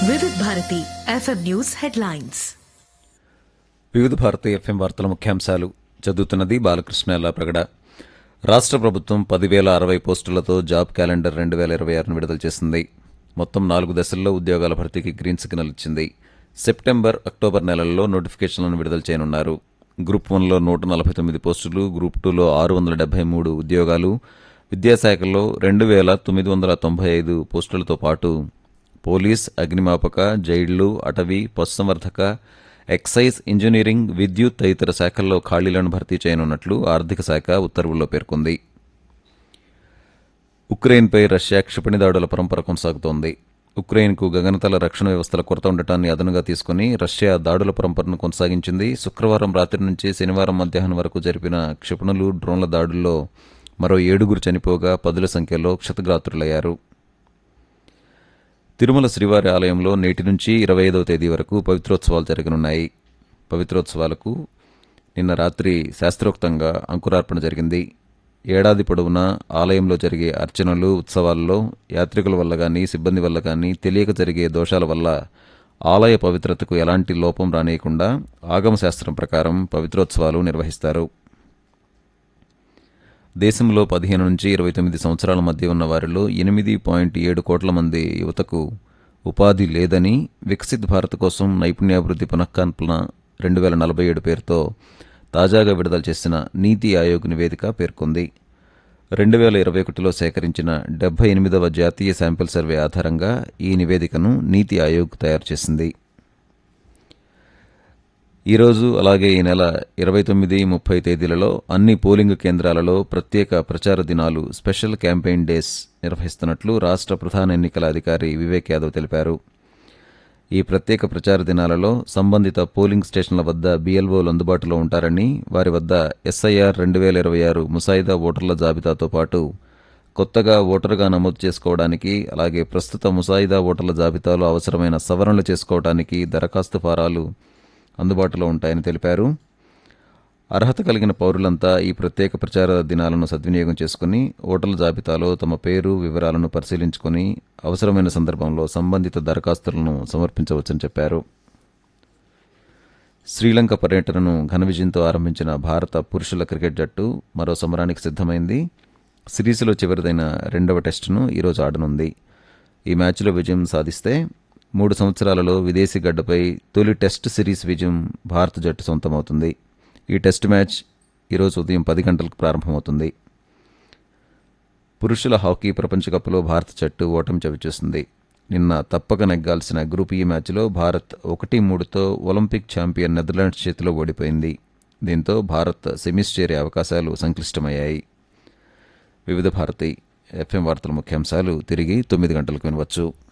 వివిధ Bharati FM news headlines వివిధ Bharati FM వార్తల ముఖ్యాంశాలు చదువుతున్నది బాలకృష్ణ ప్రగడ రాష్ట్ర ప్రభుత్వం పదివేల అరవై పోస్టులతో జాబ్ క్యాలెండర్ రెండు వేల ఇరవై ఆరును విడుదల చేసింది మొత్తం నాలుగు దశల్లో ఉద్యోగాల భర్తీకి గ్రీన్ సిగ్నల్ ఇచ్చింది సెప్టెంబర్ అక్టోబర్ నెలల్లో నోటిఫికేషన్లను విడుదల చేయనున్నారు గ్రూప్ వన్లో నూట నలభై తొమ్మిది పోస్టులు గ్రూప్ టూలో ఆరు వందల డెబ్బై మూడు ఉద్యోగాలు విద్యాశాఖలో రెండు వేల తొమ్మిది వందల తొంభై ఐదు పోస్టులతో పాటు పోలీస్ అగ్నిమాపక జైళ్లు అటవీ పశుసంవర్ధక ఎక్సైజ్ ఇంజనీరింగ్ విద్యుత్ తదితర శాఖల్లో ఖాళీలను భర్తీ చేయనున్నట్లు ఆర్థిక శాఖ ఉత్తర్వుల్లో పేర్కొంది ఉక్రెయిన్పై రష్యా క్షిపణి దాడుల పరంపర కొనసాగుతోంది ఉక్రెయిన్కు గగనతల రక్షణ వ్యవస్థల కొరత ఉండటాన్ని అదనుగా తీసుకుని రష్యా దాడుల పరంపరను కొనసాగించింది శుక్రవారం రాత్రి నుంచి శనివారం మధ్యాహ్నం వరకు జరిపిన క్షిపణులు డ్రోన్ల దాడుల్లో మరో ఏడుగురు చనిపోగా పదుల సంఖ్యలో క్షతగాత్రులయ్యారు తిరుమల శ్రీవారి ఆలయంలో నేటి నుంచి ఇరవై ఐదవ తేదీ వరకు పవిత్రోత్సవాలు జరగనున్నాయి పవిత్రోత్సవాలకు నిన్న రాత్రి శాస్త్రోక్తంగా అంకురార్పణ జరిగింది ఏడాది పొడవునా ఆలయంలో జరిగే అర్చనలు ఉత్సవాల్లో యాత్రికుల వల్ల కానీ సిబ్బంది వల్ల కానీ తెలియక జరిగే దోషాల వల్ల ఆలయ పవిత్రతకు ఎలాంటి లోపం రానియకుండా ఆగమశాస్త్రం ప్రకారం పవిత్రోత్సవాలు నిర్వహిస్తారు దేశంలో పదిహేను నుంచి ఇరవై తొమ్మిది సంవత్సరాల మధ్య ఉన్న వారిలో ఎనిమిది పాయింట్ ఏడు కోట్ల మంది యువతకు ఉపాధి లేదని వికసిత్ భారత్ కోసం నైపుణ్యాభివృద్ధి పునఃకల్పన రెండు వేల నలభై ఏడు పేరుతో తాజాగా విడుదల చేసిన నీతి ఆయోగ్ నివేదిక పేర్కొంది రెండు వేల ఇరవై ఒకటిలో సేకరించిన డెబ్బై ఎనిమిదవ జాతీయ శాంపిల్ సర్వే ఆధారంగా ఈ నివేదికను నీతి ఆయోగ్ తయారు చేసింది ఈరోజు అలాగే ఈ నెల ఇరవై తొమ్మిది ముప్పై తేదీలలో అన్ని పోలింగ్ కేంద్రాలలో ప్రత్యేక ప్రచార దినాలు స్పెషల్ క్యాంపెయిన్ డేస్ నిర్వహిస్తున్నట్లు రాష్ట్ర ప్రధాన ఎన్నికల అధికారి వివేక్ యాదవ్ తెలిపారు ఈ ప్రత్యేక ప్రచార దినాలలో సంబంధిత పోలింగ్ స్టేషన్ల వద్ద బీఎల్ఓలు అందుబాటులో ఉంటారని వారి వద్ద ఎస్ఐఆర్ రెండు వేల ఇరవై ఆరు ముసాయిదా ఓటర్ల జాబితాతో పాటు కొత్తగా ఓటరుగా నమోదు చేసుకోవడానికి అలాగే ప్రస్తుత ముసాయిదా ఓటర్ల జాబితాలో అవసరమైన సవరణలు చేసుకోవడానికి దరఖాస్తు ఫారాలు అందుబాటులో ఉంటాయని తెలిపారు అర్హత కలిగిన పౌరులంతా ఈ ప్రత్యేక ప్రచార దినాలను సద్వినియోగం చేసుకుని ఓటర్ల జాబితాలో తమ పేరు వివరాలను పరిశీలించుకుని అవసరమైన సందర్భంలో సంబంధిత దరఖాస్తులను సమర్పించవచ్చని చెప్పారు శ్రీలంక పర్యటనను ఘన విజయంతో ఆరంభించిన భారత పురుషుల క్రికెట్ జట్టు మరో సమరానికి సిద్ధమైంది సిరీస్లో చివరిదైన రెండవ టెస్టును ఈరోజు ఆడనుంది ఈ మ్యాచ్లో విజయం సాధిస్తే మూడు సంవత్సరాలలో విదేశీ గడ్డపై తొలి టెస్ట్ సిరీస్ విజయం భారత జట్టు సొంతమవుతుంది ఈ టెస్ట్ మ్యాచ్ ఈరోజు ఉదయం పది గంటలకు ప్రారంభమవుతుంది పురుషుల హాకీ ప్రపంచ కప్లో భారత జట్టు ఓటమి చవిచూసింది నిన్న తప్పక నెగ్గాల్సిన గ్రూప్ ఈ మ్యాచ్లో భారత్ ఒకటి మూడుతో ఒలింపిక్ ఛాంపియన్ నెదర్లాండ్స్ చేతిలో ఓడిపోయింది దీంతో భారత్ సెమీస్ చేరే అవకాశాలు సంక్లిష్టమయ్యాయి వివిధ భారతి ఎఫ్ఎం వార్తల ముఖ్యాంశాలు తిరిగి తొమ్మిది గంటలకు వినవచ్చు